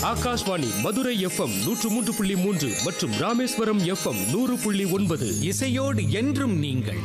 Akashvani Madurai FM நூற்று மூன்று புள்ளி மூன்று மற்றும் ராமேஸ்வரம் எஃப்எம் நூறு புள்ளி ஒன்பது இசையோடு என்றும் நீங்கள்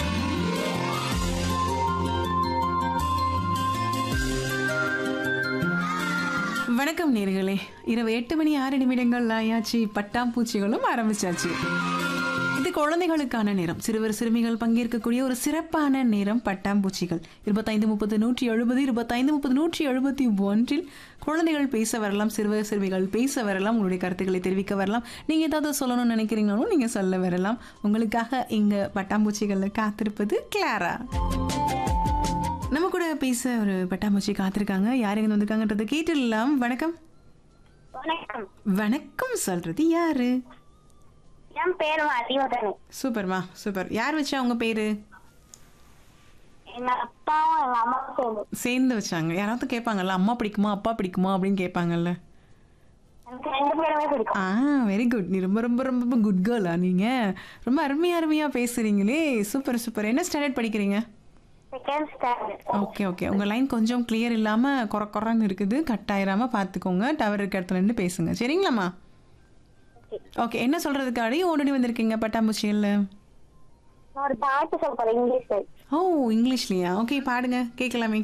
வணக்கம் நேர்களே இரவு எட்டு மணி ஆறு நிமிடங்கள் ஆயாச்சு பட்டாம்பூச்சிகளும் ஆரம்பிச்சாச்சு இது குழந்தைகளுக்கான நேரம் சிறுவர் சிறுமிகள் பங்கேற்கக்கூடிய ஒரு சிறப்பான நேரம் பட்டாம்பூச்சிகள் இருபத்தைந்து முப்பது நூற்றி எழுபது இருபத்தைந்து முப்பது நூற்றி எழுபத்தி ஒன்றில் குழந்தைகள் பேச வரலாம் சிறுவர் சிறுமிகள் பேச வரலாம் உங்களுடைய கருத்துக்களை தெரிவிக்க வரலாம் நீங்கள் ஏதாவது சொல்லணும்னு நினைக்கிறீங்களும் நீங்கள் சொல்ல வரலாம் உங்களுக்காக இங்கே பட்டாம்பூச்சிகளில் காத்திருப்பது கிளாரா நம்ம கூட பேச ஒரு பட்டாம்பூச்சி காத்திருக்காங்க யார் எங்க வந்திருக்காங்கன்றதை கேட்டுடலாம் வணக்கம் வணக்கம் வணக்கம் சொல்றது யாரு என் பேர் மதிவதனி சூப்பர்மா சூப்பர் யார் வச்சா உங்க பேரு எங்க அப்பாவும் எங்க அம்மாவும் சேர்ந்து சேர்ந்து வச்சாங்க யாராவது கேட்பாங்கல்ல அம்மா பிடிக்குமா அப்பா பிடிக்குமா அப்படின்னு கேட்பாங்கல்ல எனக்கு ரெண்டு பேருமே பிடிக்கும் ஆ வெரி குட் நீ ரொம்ப ரொம்ப ரொம்ப குட் கேர்லா நீங்க ரொம்ப அருமையா அருமையா பேசுறீங்களே சூப்பர் சூப்பர் என்ன ஸ்டாண்டர்ட் படிக்கிறீங்க செகண்ட் ஸ்டாண்டர்ட் ஓகே ஓகே உங்க லைன் கொஞ்சம் கிளியர் இல்லாம குறை குறைன்னு இருக்குது கட் ஆயிராம பார்த்துக்கோங்க டவர் இருக்க இடத்துல இருந்து பேசுங்க சரிங்களாம்மா ஓகே என்ன சொல்றதுக்காடி ஓடடி வந்திருக்கீங்க பட்டாம்பூச்சியில் நான் ஒரு பாட்டு சொல்ல போறேன் இங்கிலீஷ்ல ஓ இங்கிலீஷ்லையா ஓகே பாடுங்க கேட்கலாமே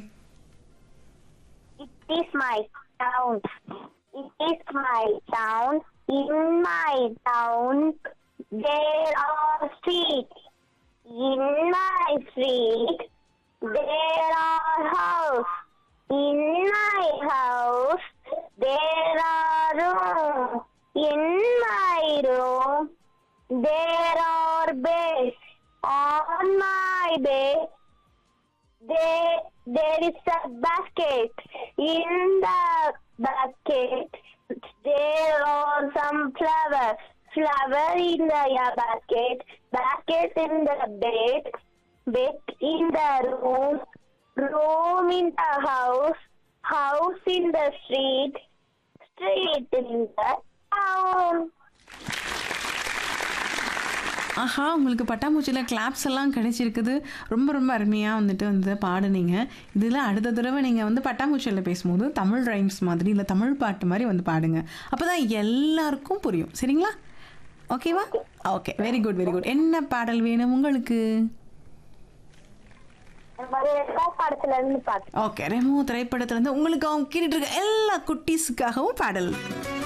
it is my town it is my town in my town there are street in my street there are house in my house there are room in my room there are beds on my bed there there is a basket in the basket there are some flowers flower in the yeah, basket basket in the bed bed in the room room in the house house in the street street in the town ஆஹா உங்களுக்கு பட்டாம்பூச்சியில் claps எல்லாம் கிடைச்சிருக்குது ரொம்ப ரொம்ப அருமையாக வந்துட்டு வந்து பாடுனீங்க இதில் அடுத்த தடவை நீங்கள் வந்து பட்டாம்பூச்சியில் பேசும்போது தமிழ் ரைம்ஸ் மாதிரி இல்லை தமிழ் பாட்டு மாதிரி வந்து பாடுங்க அப்போ தான் எல்லாருக்கும் புரியும் சரிங்களா ஓகேவா okay very good very good என்ன பாடல் வேணும் உங்களுக்கு படத்துல இருந்து பாட்டு ஓகே ரெமோ திரைப்படத்துல இருந்து உங்களுக்கு அவங்க கேட்டுட்டு இருக்க எல்லா குட்டீஸுக்காகவும் பாடல்